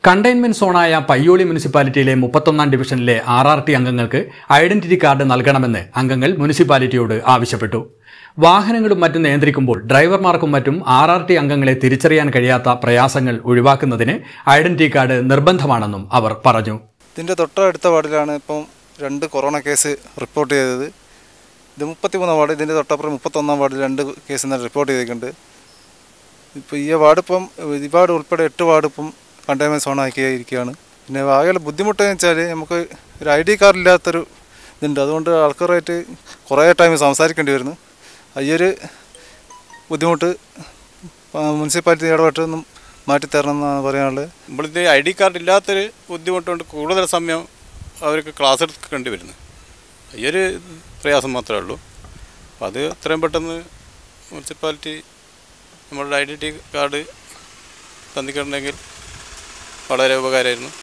containment സോണായ Payyoli മുനിസിപ്പാലിറ്റിയിലെ മുപ്പത്തൊന്നാം ഡിവിഷനിലെ ആർ ആർ ടി അംഗങ്ങൾക്ക് ഐഡന്റിറ്റി കാർഡ് നൽകണമെന്ന് അംഗങ്ങൾ മുനിസിപ്പാലിറ്റിയോട് ആവശ്യപ്പെട്ടു വാഹനങ്ങളും മറ്റും നിയന്ത്രിക്കുമ്പോൾ ഡ്രൈവർമാർക്കും മറ്റും ആർ ആർ ടി അംഗങ്ങളെ തിരിച്ചറിയാൻ കഴിയാത്ത പ്രയാസങ്ങൾ ഒഴിവാക്കുന്നതിന് ഐഡന്റിറ്റി കാർഡ് നിർബന്ധമാണെന്നും അവർ പറഞ്ഞു ഇതിൻ്റെ തൊട്ടടുത്ത വാർഡിലാണ് ഇപ്പം രണ്ട് കൊറോണ കേസ് റിപ്പോർട്ട് ചെയ്തത് ഇത് മുപ്പത്തിമൂന്നാം വാർഡ് ഇതിൻ്റെ തൊട്ടപ്പുറം മുപ്പത്തൊന്നാം വാർഡിൽ രണ്ട് കേസ് ഇന്നലെ റിപ്പോർട്ട് ചെയ്തിട്ടുണ്ട് ഇപ്പോൾ ഈ വാർഡ് ഇപ്പം ഈ വാർഡ് ഉൾപ്പെടെ എട്ട് വാർഡ് ഇപ്പം കണ്ടെയ്ൻമെൻറ്റ് സോൺ ആക്കിയിരിക്കുകയാണ് പിന്നെ ആകെ ബുദ്ധിമുട്ടെന്ന് വെച്ചാൽ നമുക്ക് ഒരു ഐ ഡി കാർഡ് ഇല്ലാത്തൊരു ഇതുണ്ട് അതുകൊണ്ട് ആൾക്കാരായിട്ട് കുറേ ടൈം സംസാരിക്കേണ്ടി വരുന്നു ഈ ഒരു ബുദ്ധിമുട്ട് മുനിസിപ്പാലിറ്റി ഇടപെട്ടൊന്നും മാറ്റിത്തരണം എന്നാണ് പറയാനുള്ളത് നമ്മളിത് ഐ ഡി കാർഡ് ഇല്ലാത്തൊരു ബുദ്ധിമുട്ടുകൊണ്ട് കൂടുതൽ സമയം അവർക്ക് ക്ലാസ് എടുക്കേണ്ടി വരുന്നു ഈ ഒരു പ്രയാസം മാത്രമേ ഉള്ളൂ അപ്പോൾ അത് എത്രയും പെട്ടെന്ന് മുനിസിപ്പാലിറ്റി നമ്മളുടെ ഐഡൻറ്റി കാർഡ് തന്നിട്ടുണ്ടെങ്കിൽ വളരെ ഉപകാരമായിരുന്നു